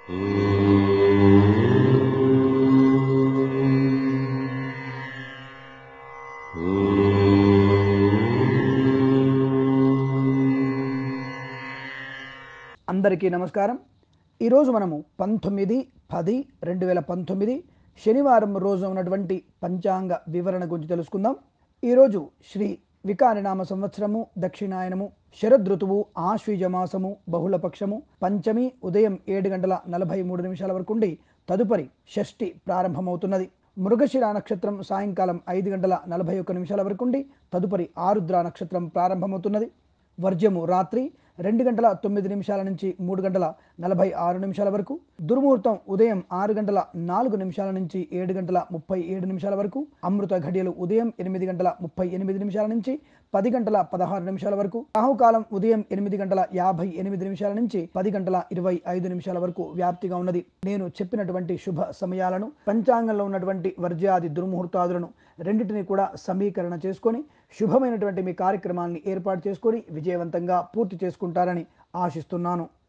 అందరికీ నమస్కారం ఈరోజు మనము పంతొమ్మిది పది రెండు వేల పంతొమ్మిది శనివారం రోజు ఉన్నటువంటి పంచాంగ వివరణ గురించి తెలుసుకుందాం ఈరోజు శ్రీ వికారినామ సంవత్సరము దక్షిణాయనము శరదృతువు ఆశ్వీజ మాసము బహుళపక్షము పంచమి ఉదయం ఏడు గంటల నలభై మూడు నిమిషాల వరకు ఉండి తదుపరి షష్ఠి ప్రారంభమవుతున్నది మృగశిర నక్షత్రం సాయంకాలం ఐదు గంటల నలభై ఒక్క నిమిషాల వరకు ఉండి తదుపరి ఆరుద్ర నక్షత్రం ప్రారంభమవుతున్నది వర్జ్యము రాత్రి రెండు గంటల తొమ్మిది నిమిషాల నుంచి మూడు గంటల నలభై ఆరు నిమిషాల వరకు దుర్ముహూర్తం ఉదయం ఆరు గంటల నాలుగు నిమిషాల నుంచి ఏడు గంటల ముప్పై ఏడు నిమిషాల వరకు అమృత ఘడియలు ఉదయం ఎనిమిది గంటల ముప్పై ఎనిమిది నిమిషాల నుంచి పది గంటల పదహారు నిమిషాల వరకు రాహుకాలం ఉదయం ఎనిమిది గంటల యాభై ఎనిమిది నిమిషాల నుంచి పది గంటల ఇరవై ఐదు నిమిషాల వరకు వ్యాప్తిగా ఉన్నది నేను చెప్పినటువంటి శుభ సమయాలను పంచాంగంలో ఉన్నటువంటి వర్జ్యాది దుర్ముహూర్తాదులను రెండింటిని కూడా సమీకరణ చేసుకొని శుభమైనటువంటి మీ కార్యక్రమాన్ని ఏర్పాటు చేసుకొని విజయవంతంగా పూర్తి చేసుకుంటారని ఆశిస్తున్నాను